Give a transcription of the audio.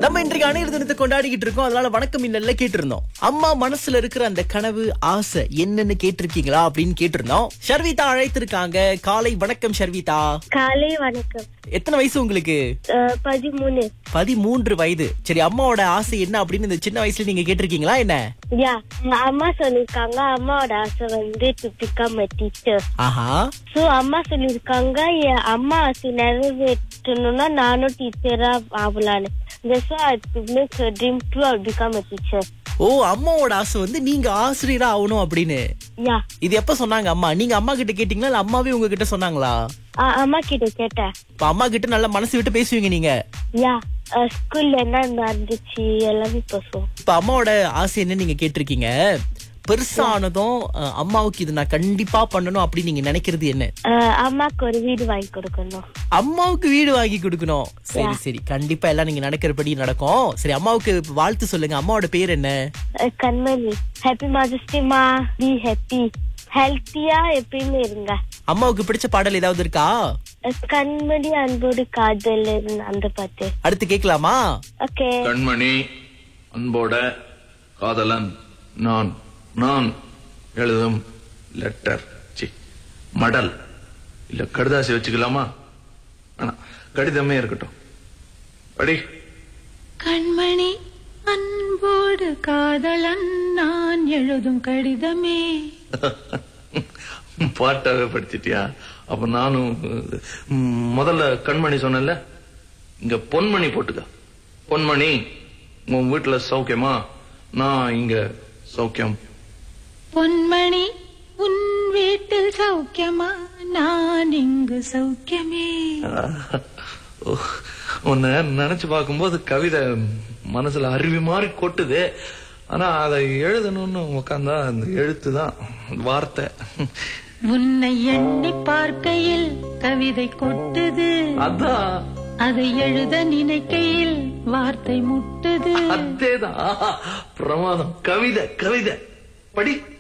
நம்ம இன்றைக்கு அணையர் தினத்தை கொண்டாடிக்கிட்டு இருக்கோம் அதனால வணக்கம் இன்னல்ல கேட்டிருந்தோம் அம்மா மனசுல இருக்கிற அந்த கனவு ஆசை என்னன்னு கேட்டிருக்கீங்களா அப்படின்னு கேட்டிருந்தோம் ஷர்விதா அழைத்திருக்காங்க காலை வணக்கம் ஷர்விதா காலை வணக்கம் எத்தனை வயசு உங்களுக்கு அஹ், பதிமூணு பதிமூன்று வயது சரி அம்மாவோட ஆசை என்ன அப்படின்னு இந்த சின்ன வயசுல நீங்க கேட்டிருக்கீங்களா என்ன யா அம்மா சொல்லிருக்காங்க அம்மாவோட ஆசை வந்து டு பிகம் அ டீச்சர் ஆஹா சோ அம்மா சொல்லிருக்காங்க என் அம்மா ஆசை நிறைவேற்றணும்னா நானும் டீச்சரா ஆகலான்னு That's why I to make her dream too, I'll become a teacher. ஓ அம்மாவோட ஆசை வந்து நீங்க ஆசிரியரா ஆகணும் அப்படின்னு யா இது எப்ப சொன்னாங்க அம்மா நீங்க அம்மா கிட்ட கேட்டீங்களா இல்ல அம்மாவே உங்ககிட்ட சொன்னாங்களா அ- அம்மா கிட்ட கேட்டேன் இப்ப அம்மா கிட்ட நல்லா மனசு விட்டு பேசுவீங்க நீங்க யா ஸ்கூல்ல என்ன நடந்துச்சு எல்லாமே பேசுவோம் இப்ப அம்மாவோட ஆசை என்ன நீங்க கேட்டிருக்கீங்க பெருசானதும் அஹ், அம்மாவுக்கு இது நான் கண்டிப்பா பண்ணணும் அப்படின்னு நீங்க நினைக்கிறது என்ன அஹ், அம்மாக்கு ஒரு வீடு வாங்கி கொடுக்கணும் அம்மாவுக்கு வீடு வாங்கி கொடுக்கணும் சரி சரி கண்டிப்பா எல்லாம் நீங்க நடக்கிறபடி நடக்கும் சரி அம்மாவுக்கு வாழ்த்து சொல்லுங்க அம்மாவோட பேர் என்ன அஹ், கண்மணி ஹாப்பி மதர்ஸ்டேமா பி ஹாப்பி ஹெல்த்தியா எப்பயுமே இருங்க அம்மாவுக்கு பிடிச்ச பாடல் ஏதாவது இருக்கா அஹ், கண்மணி அன்போடு காதல் அந்த பாட்டு அடுத்து கேட்கலாமா ஓகே கண்மணி அன்போட காதலன் நான் நான் எழுதும் லெட்டர் சி மடல் இல்ல கடுதாசி வச்சுக்கலாமா ஆனா கடிதமே இருக்கட்டும் படி கண்மணி அன்போடு காதலன் நான் எழுதும் கடிதமே பாட்டாவே படிச்சிட்டியா அப்ப நானும் ம், முதல்ல கண்மணி சொன்னேன்ல இங்க பொன்மணி போட்டுக்க பொன்மணி உன் வீட்டுல சௌக்கியமா நான் இங்க சௌக்கியம் பொன்மணி உன் வீட்டில் சௌக்கியமா நான் இங்கு சௌக்கியமே ஓ, உன்னை நினைச்சு பார்க்கும்போது கவிதை மனசுல அருவி மாதிரி கொட்டுது ஆனா அதை எழுதணும்னு உக்காந்தா அந்த எழுத்து தான் வார்த்தை உன்னை எண்ணி பார்க்கையில் கவிதை கொட்டுது அதான் அதை எழுத நினைக்கையில் வார்த்தை முட்டுது அதேதான் பிரமாதம் கவிதை கவிதை படி